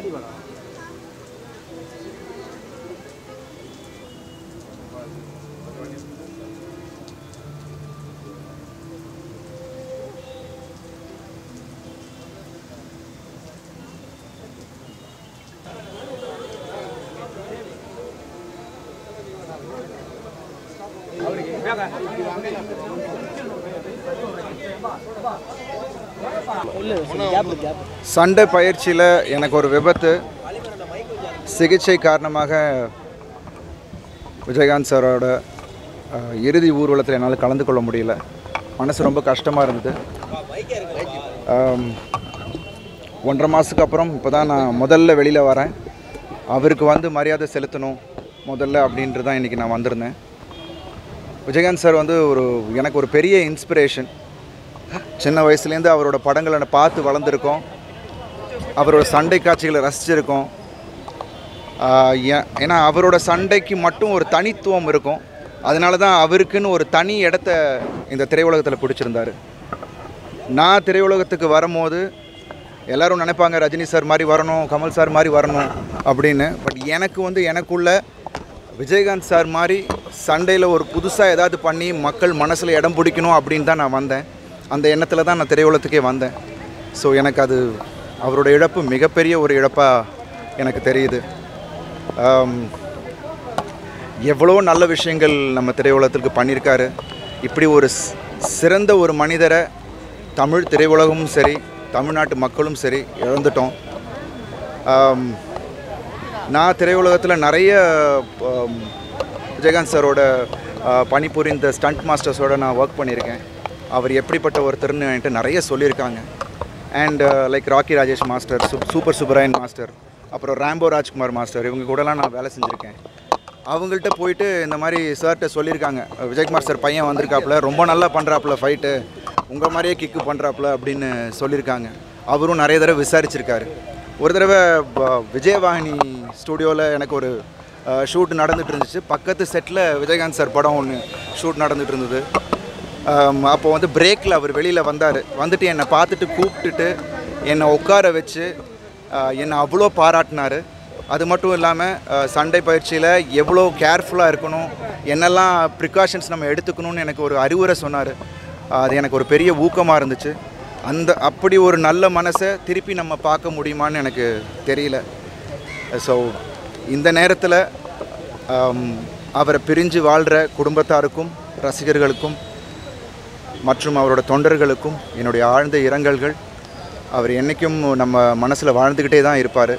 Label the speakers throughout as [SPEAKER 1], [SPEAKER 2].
[SPEAKER 1] சண்டை பயிற்சியில் எனக்கு ஒரு விபத்து சிகிச்சை காரணமாக விஜயகாந்த் சாரோட அஹ், இறுதி ஊர்வலத்தில் என்னால் கலந்து கொள்ள முடியல மனசு ரொம்ப கஷ்டமாக இருந்தது ஆம், ஒன்றரை மாதத்துக்கு அப்புறம் இப்போ தான் நான் முதல்ல வெளியில் வரேன் அவருக்கு வந்து மரியாதை செலுத்தணும் முதல்ல அப்படின்ட்டு தான் இன்றைக்கி நான் வந்திருந்தேன் விஜயகாந்த் சார் வந்து ஒரு எனக்கு ஒரு பெரிய இன்ஸ்பிரேஷன் சின்ன வயசுலேருந்து அவரோட படங்களை நான் பார்த்து வளர்ந்துருக்கோம் அவரோட சண்டை காட்சிகளை ரசிச்சிருக்கோம் ஆஹ் ஏ- ஏன்னா அவரோட சண்டைக்கு மட்டும் ஒரு தனித்துவம் இருக்கும் அதனால தான் அவருக்குன்னு ஒரு தனி இடத்த இந்த திரையுலகத்தில் பிடிச்சிருந்தாரு நான் திரையுலகத்துக்கு வரும்போது எல்லாரும் நினைப்பாங்க ரஜினி சார் மாதிரி வரணும் கமல் சார் மாதிரி வரணும் அப்படின்னு பட் எனக்கு வந்து எனக்குள்ள விஜயகாந்த் சார் மாதிரி சண்டையில் ஒரு புதுசாக ஏதாவது பண்ணி மக்கள் மனசில் இடம் பிடிக்கணும் அப்படின்னு தான் நான் வந்தேன் அந்த எண்ணத்தில் தான் நான் திரையுலகத்துக்கே வந்தேன் ஸோ எனக்கு அது அவரோட இழப்பு மிகப்பெரிய ஒரு இழப்பாக எனக்கு தெரியுது ஆம், எவ்வளோ நல்ல விஷயங்கள் நம்ம திரையுலகத்திற்கு பண்ணியிருக்காரு இப்படி ஒரு ஸ்- சிறந்த ஒரு மனிதரை தமிழ் திரையுலகமும் சரி தமிழ்நாட்டு மக்களும் சரி இழந்துட்டோம் ஆம், நான் திரையுலகத்தில் நிறைய ஆம், விஜயகாந்த் சாரோட ஆ, பணிபுரிந்த ஸ்டண்ட் மாஸ்டர்ஸோட நான் ஒர்க் பண்ணியிருக்கேன் அவர் எப்படிப்பட்ட ஒருத்தர்னு என்கிட்ட நிறைய சொல்லியிருக்காங்க and like Rocky Rajesh master சூ சூப்பர் சுப்பராயன் மாஸ்டர் அப்புறம் ராம்போ ராஜ்குமார் மாஸ்டர் இவங்க கூடலாம் நான் வேலை செஞ்சுருக்கேன் அவங்கள்ட்ட போயிட்டு இந்த மாதிரி சார்கிட்ட சொல்லியிருக்காங்க விஜயகுமார் சார் பையன் வந்திருக்காப்புல ரொம்ப நல்லா பண்ணுறாப்புல ஃபைட்டு உங்கள் மாதிரியே கிக்கு பண்ணுறாப்புல அப்படின்னு சொல்லியிருக்காங்க அவரும் நிறைய தடவை விசாரிச்சிருக்காரு ஒரு தடவை ப- விஜயவாகினி ஸ்டூடியோவில் எனக்கு ஒரு ஷூட் நடந்துட்டு இருந்துச்சு பக்கத்து செட்டில் விஜயகாந்த் சார் படம் ஒன்று ஷூட் நடந்துட்டு இருந்தது அப்போ வந்து பிரேக்கில் அவர் வெளியில் வந்தார் வந்துட்டு என்னை பார்த்துட்டு கூப்பிட்டுட்டு என்னை உட்கார வச்சு ஆஹ், என்னை அவ்வளோ பாராட்டினார் அது மட்டும் இல்லாமல் சண்டை பயிற்சியில் எவ்வளோ கேர்ஃபுல்லாக இருக்கணும் என்னெல்லாம் ப்ரிகாஷன்ஸ் நம்ம எடுத்துக்கணும்னு எனக்கு ஒரு அறிவுரை சொன்னார் அது எனக்கு ஒரு பெரிய ஊக்கமாக இருந்துச்சு அந்த அப்படி ஒரு நல்ல மனசை திருப்பி நம்ம பார்க்க முடியுமான்னு எனக்கு தெரியல ஸோ இந்த நேரத்தில் அவரை பிரிஞ்சு வாழ்கிற குடும்பத்தாருக்கும் ரசிகர்களுக்கும் மற்றும் அவரோட தொண்டர்களுக்கும் என்னுடைய ஆழ்ந்த இரங்கல்கள் அவர் என்றைக்கும் நம்ம மனசில் வாழ்ந்துக்கிட்டே தான் இருப்பார்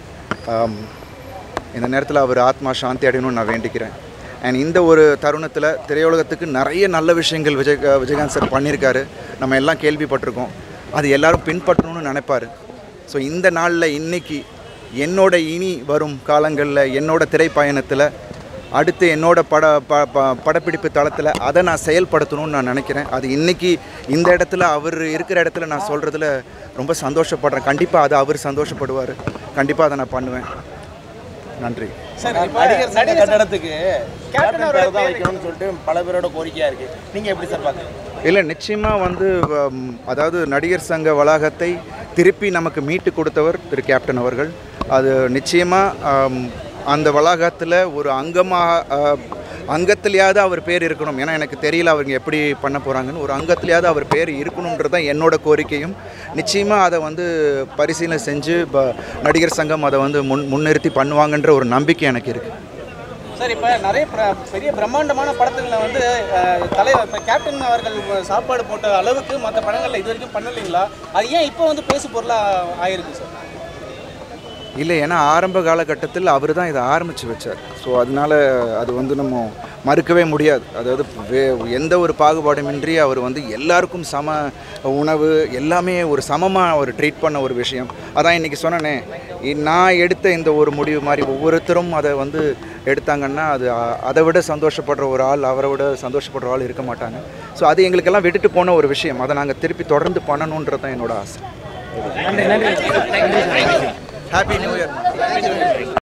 [SPEAKER 1] இந்த நேரத்தில் அவர் ஆத்மா சாந்தி அடையணும்னு நான் வேண்டிக்கிறேன் அண்ட் இந்த ஒரு தருணத்தில் திரையுலகத்துக்கு நிறைய நல்ல விஷயங்கள் விஜய் விஜயகாந்த் சார் பண்ணியிருக்காரு நம்ம எல்லாம் கேள்விப்பட்டிருக்கோம் அது எல்லாரும் பின்பற்றணும்னு நினைப்பாரு ஸோ இந்த நாளில் இன்னைக்கு என்னோட இனி வரும் காலங்களில் என்னோட திரைப்பயணத்தில் அடுத்து என்னோட பட ப ப- படப்பிடிப்பு தளத்தில் அதை நான் செயல்படுத்தணும்னு நான் நினைக்கிறேன் அது இன்னைக்கு இந்த இடத்துல அவர் இருக்கிற இடத்துல நான் சொல்கிறதுல ரொம்ப சந்தோஷப்படுறேன் கண்டிப்பாக அதை அவர் சந்தோஷப்படுவார் கண்டிப்பாக அதை நான் பண்ணுவேன் நன்றி
[SPEAKER 2] சார் நடிகர் சங்க கட்டடத்துக்கு கேப்டன் பேர் தான் வைக்கணும்னு சொல்லிட்டு பல பேரோட கோரிக்கையா இருக்கு நீங்க எப்படி சார் பாக்குறீங்க
[SPEAKER 1] இல்லை நிச்சயமாக வந்து ஹம், அதாவது நடிகர் சங்க வளாகத்தை திருப்பி நமக்கு மீட்டு கொடுத்தவர் திரு கேப்டன் அவர்கள் அது நிச்சயமாக அந்த வளாகத்தில் ஒரு அங்கமாக அங்கத்திலேயாவது அவர் பேர் இருக்கணும் ஏன்னா எனக்கு தெரியல அவங்க எப்படி பண்ண போகிறாங்கன்னு ஒரு அங்கத்திலேயாவது அவர் பேர் இருக்கணுன்றது தான் என்னோட கோரிக்கையும் நிச்சயமாக அதை வந்து பரிசீலனை செஞ்சு ப நடிகர் சங்கம் அதை வந்து முன் முன்னிறுத்தி பண்ணுவாங்கன்ற ஒரு நம்பிக்கை எனக்கு இருக்குது
[SPEAKER 3] சார் இப்போ நிறைய பிர- பெரிய பிரம்மாண்டமான படத்துங்களை வந்து அஹ், தலைவர் இப்போ கேப்டன் அவர்கள் சாப்பாடு போட்ட அளவுக்கு மற்ற படங்களில் இது வரைக்கும் பண்ணலைங்களா அது ஏன் இப்போ வந்து பேசு பொருளாக ஆயிருக்கு சார்
[SPEAKER 1] இல்லை ஏன்னா ஆரம்ப காலகட்டத்தில் அவர் தான் இதை ஆரம்பித்து வச்சார் ஸோ அதனால அது வந்து நம்ம மறுக்கவே முடியாது அதாவது வே எந்த ஒரு பாகுபாடுமின்றி அவர் வந்து எல்லாருக்கும் சம உணவு எல்லாமே ஒரு சமமாக அவர் ட்ரீட் பண்ண ஒரு விஷயம் அதான் இன்றைக்கி சொன்னனே இ- நான் எடுத்த இந்த ஒரு முடிவு மாதிரி ஒவ்வொருத்தரும் அதை வந்து எடுத்தாங்கன்னா அது அ- அதை விட சந்தோஷப்படுற ஒரு ஆள் அவரை விட சந்தோஷப்படுற ஆள் இருக்க மாட்டாங்க ஸோ அது எங்களுக்கெல்லாம் விட்டுட்டு போன ஒரு விஷயம் அதை நாங்கள் திருப்பி தொடர்ந்து பண்ணணுன்றது தான் என்னோட ஆசை ஹாப்பி நியூ இயர்